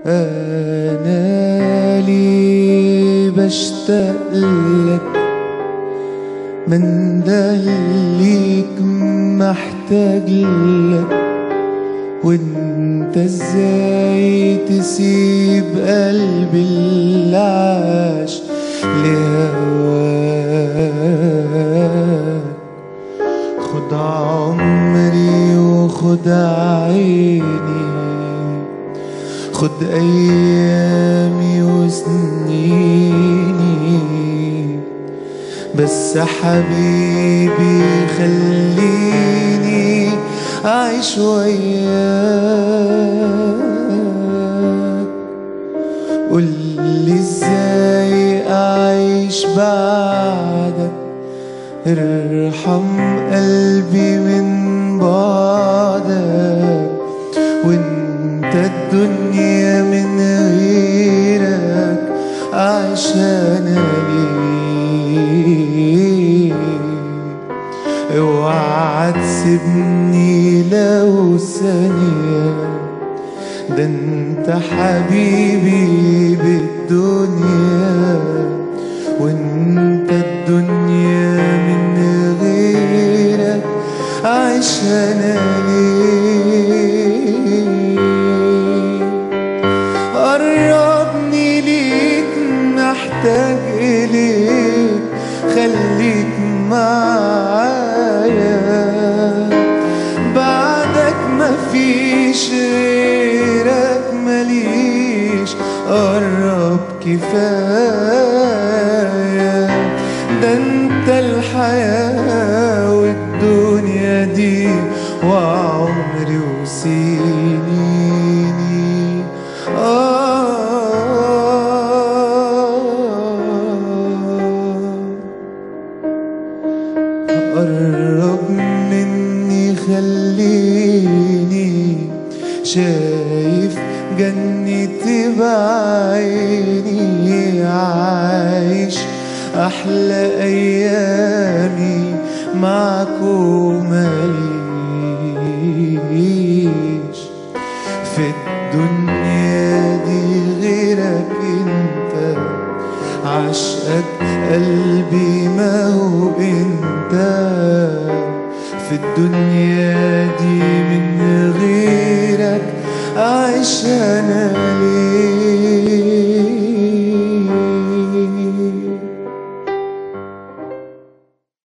أنا لي بشتاق لك من دليك محتاج لك وانت ازاي تسيب قلبي اللي عاش لهواك خد عمري وخد عيني خد ايامي وسنيني بس حبيبي خليني اعيش وياك قولي ازاي اعيش بعدك ارحم قلبي من بعدك وانت الدنيا من غيرك عشان ليك اوعى تسيبني لو ثانية ده انت حبيبي بالدنيا وانت الدنيا من غيرك عايش انا ليه قربني ليك محتاج اليك خليك معايا بعدك مفيش غيرك مليش قرب كفاية ده انت الحياة والدنيا دي وعمري وسنيني آه قرب مني خليني شايف جنتي بعيني عايش أحلى أيامي معك ومليش في الدنيا دي غيرك انت عشقك قلبي ما هو انت في الدنيا دي من غيرك عايش انا ليه